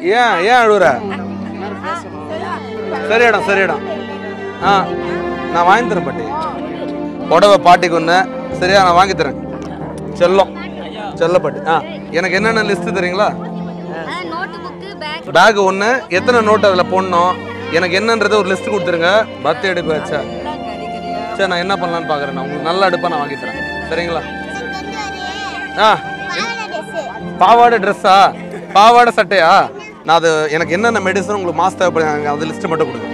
ஏன் ஏன் அழுவுற சரியாடம் சரியாடம் ஆ நான் வாங்கி தரேன் பாட்டி புடவை பாட்டிக்கு ஒன்று சரியா நான் வாங்கி தரேன் செல்லம் செல்ல பாட்டி ஆ எனக்கு என்னென்ன லிஸ்ட் தெரியுங்களா நோட்டு புக்கு பேக் பேக் ஒன்று எத்தனை நோட் அதில் போடணும் எனக்கு என்னன்றதை ஒரு லிஸ்ட் கொடுத்துருங்க பர்த்டே எடுப்பு வச்சா சரி நான் என்ன பண்ணலான்னு பார்க்குறேன் நான் உங்களுக்கு நல்ல அடுப்பாக நான் வாங்கி தரேன் சரிங்களா ஆ பாவாடை ட்ரெஸ்ஸா பாவாடை சட்டையா நான் அது எனக்கு என்னென்ன மெடிசன் உங்களுக்கு மாஸ் தேவைப்படுது அது லிஸ்ட் மட்டும் கொடுங்க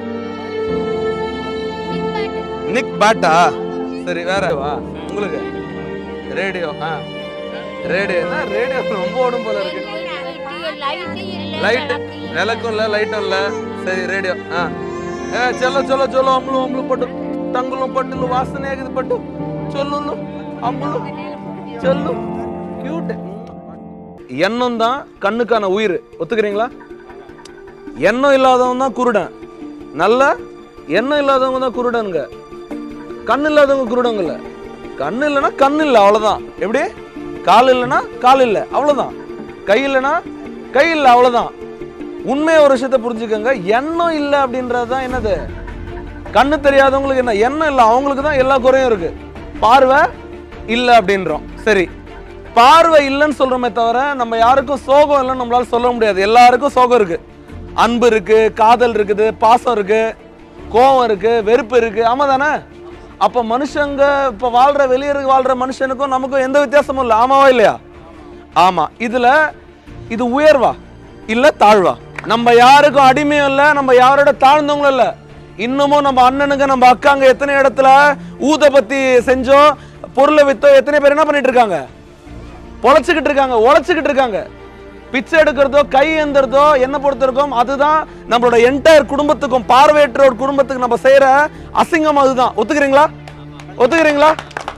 நிக் பேட்டா சரி வேற வா உங்களுக்கு ரேடியோ ஆ ரேடியோ என்ன ரேடியோ ரொம்ப ஓடும் போல இருக்கு லைட் விளக்கும் இல்ல லைட்டும் இல்ல சரி ரேடியோ ஆ ஏ ಚಲೋ ಚಲೋ ಚಲೋ ಅಮ್ಲು ಅಮ್ಲು ಪಟ್ಟು ತಂಗುಲು ಪಟ್ಟಲು ವಾಸನೆ ಆಗಿದೆ ಪಟ್ಟು ಚೊಲ್ಲು அம்புலு சொல்லு கியூட் எண்ணம் தான் கண்ணுக்கான உயிர் ஒத்துக்கிறீங்களா எண்ணம் இல்லாதவன் தான் குருடன் நல்ல எண்ணம் இல்லாதவங்க தான் குருடனுங்க கண் இல்லாதவங்க குருடங்கல்ல கண் இல்லைன்னா கண் இல்லை அவ்வளோதான் எப்படி கால் இல்லைன்னா கால் இல்லை அவ்வளோதான் கை இல்லைன்னா கை இல்லை அவ்வளோதான் உண்மையை ஒரு விஷயத்தை புரிஞ்சுக்கோங்க எண்ணம் இல்லை அப்படின்றது தான் என்னது கண்ணு தெரியாதவங்களுக்கு என்ன எண்ணம் இல்லை அவங்களுக்கு தான் எல்லா குறையும் இருக்கு பார்வை இல்லை அப்படின்றோம் சரி பார்வை இல்லைன்னு சொல்றோமே தவிர நம்ம யாருக்கும் சோகம் இல்லைன்னு நம்மளால சொல்ல முடியாது எல்லாருக்கும் சோகம் இருக்கு அன்பு இருக்கு காதல் இருக்குது பாசம் இருக்கு கோபம் இருக்கு வெறுப்பு இருக்கு ஆமா தானே அப்ப மனுஷங்க இப்ப வாழ்ற வெளியே வாழ்ற மனுஷனுக்கும் நமக்கும் எந்த வித்தியாசமும் இல்லை ஆமாவா இல்லையா ஆமா இதுல இது உயர்வா இல்ல தாழ்வா நம்ம யாருக்கும் அடிமையும் இல்ல நம்ம யாரோட தாழ்ந்தவங்களும் இல்ல இன்னமும் நம்ம அண்ணனுங்க நம்ம அக்காங்க எத்தனை இடத்துல ஊதபத்தி செஞ்சோம் பொருளை வித்தோ எத்தனை பேர் என்ன பண்ணிட்டு இருக்காங்க பொழைச்சுக்கிட்டு இருக்காங்க உழைச்சுக்கிட்டு இருக்காங்க பிச்சை எடுக்கிறதோ கை எந்திரதோ என்ன பொறுத்திருக்கோம் அதுதான் நம்மளோட என்டையர் குடும்பத்துக்கும் பார்வையற்ற ஒரு குடும்பத்துக்கு நம்ம செய்யற அசிங்கம் அதுதான் ஒத்துக்கிறீங்களா ஒத்துக்கிறீங்களா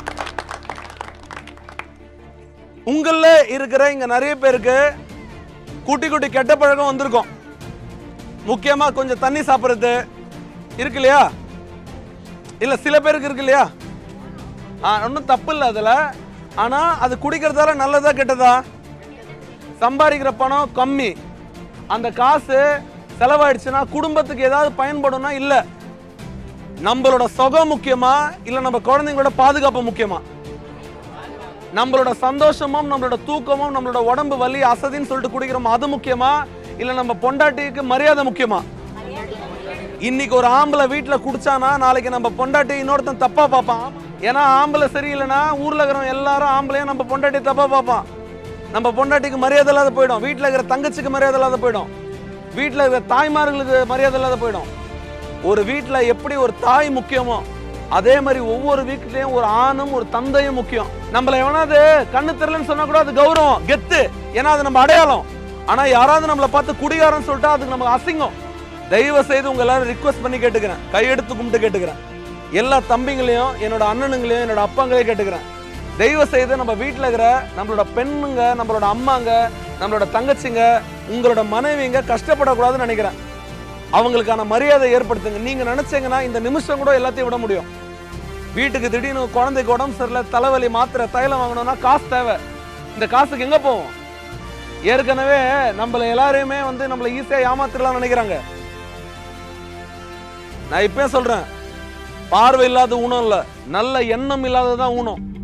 உங்கள இருக்கிற இங்க நிறைய பேருக்கு குட்டி குட்டி கெட்ட பழக்கம் வந்திருக்கும் முக்கியமா கொஞ்சம் தண்ணி சாப்பிடுறது இருக்கு இல்லையா இல்ல சில பேருக்கு இருக்கு இல்லையா ஒன்றும் தப்பு இல்லை அதில் ஆனால் அது குடிக்கிறதால நல்லதா கெட்டதா சம்பாதிக்கிற பணம் கம்மி அந்த காசு செலவாயிடுச்சுன்னா குடும்பத்துக்கு ஏதாவது பயன்படும்னா இல்லை நம்மளோட சுகம் முக்கியமா இல்லை நம்ம குழந்தைங்களோட பாதுகாப்பு முக்கியமா நம்மளோட சந்தோஷமும் நம்மளோட தூக்கமும் நம்மளோட உடம்பு வலி அசதின்னு சொல்லிட்டு குடிக்கிறோம் அது முக்கியமா இல்லை நம்ம பொண்டாட்டிக்கு மரியாதை முக்கியமா இன்னைக்கு ஒரு ஆம்பளை வீட்டுல குடிச்சானா நாளைக்கு நம்ம பொண்டாட்டி இன்னொருத்தன் தப்பா பார்ப்பான் ஏன்னா ஆம்பளை சரியில்லைன்னா ஊர்ல இருக்கிறவங்க எல்லாரும் ஆம்பளையும் நம்ம பொண்டாட்டி தப்பா பார்ப்பான் நம்ம பொண்டாட்டிக்கு மரியாதை இல்லாத போயிடும் வீட்டுல இருக்கிற தங்கச்சிக்கு மரியாதை இல்லாத போயிடும் வீட்டுல இருக்கிற தாய்மார்களுக்கு மரியாதை இல்லாத போயிடும் ஒரு வீட்டுல எப்படி ஒரு தாய் முக்கியமோ அதே மாதிரி ஒவ்வொரு வீட்லயும் ஒரு ஆணும் ஒரு தந்தையும் முக்கியம் நம்மள எவனாவது கண்ணு தெரியலன்னு சொன்னா கூட அது கௌரவம் கெத்து ஏன்னா அது நம்ம அடையாளம் ஆனா யாராவது நம்மளை பார்த்து குடிகாரன்னு சொல்லிட்டா அதுக்கு நமக்கு அசிங்கம் தயவு செய்து உங்க எல்லாரும் ரிக்வஸ்ட் பண்ணி கேட்டுக்கிறேன் கையெடுத்து கும்பிட்டு கேட்டுக்கிறேன் எல்லா தம்பிங்களையும் என்னோட அண்ணனுங்களையும் என்னோட அப்பாங்களையும் கேட்டுக்கிறேன் தயவு செய்து நம்ம வீட்டில் இருக்கிற நம்மளோட பெண்ணுங்க நம்மளோட அம்மாங்க நம்மளோட தங்கச்சிங்க உங்களோட மனைவிங்க கஷ்டப்படக்கூடாதுன்னு நினைக்கிறேன் அவங்களுக்கான மரியாதை ஏற்படுத்துங்க நீங்க நினைச்சீங்கன்னா இந்த நிமிஷம் கூட எல்லாத்தையும் விட முடியும் வீட்டுக்கு திடீர்னு குழந்தைக்கு உடம்பு சரியில்லை தலைவலி மாத்திரை தைலம் வாங்கணும்னா காசு தேவை இந்த காசுக்கு எங்க போவோம் ஏற்கனவே நம்மள எல்லாரையுமே வந்து நம்மள ஈஸியா ஏமாத்திரலாம் நினைக்கிறாங்க நான் இப்பயே சொல்றேன் பார்வை இல்லாத ஊனம் இல்ல நல்ல எண்ணம் இல்லாததான் ஊனம்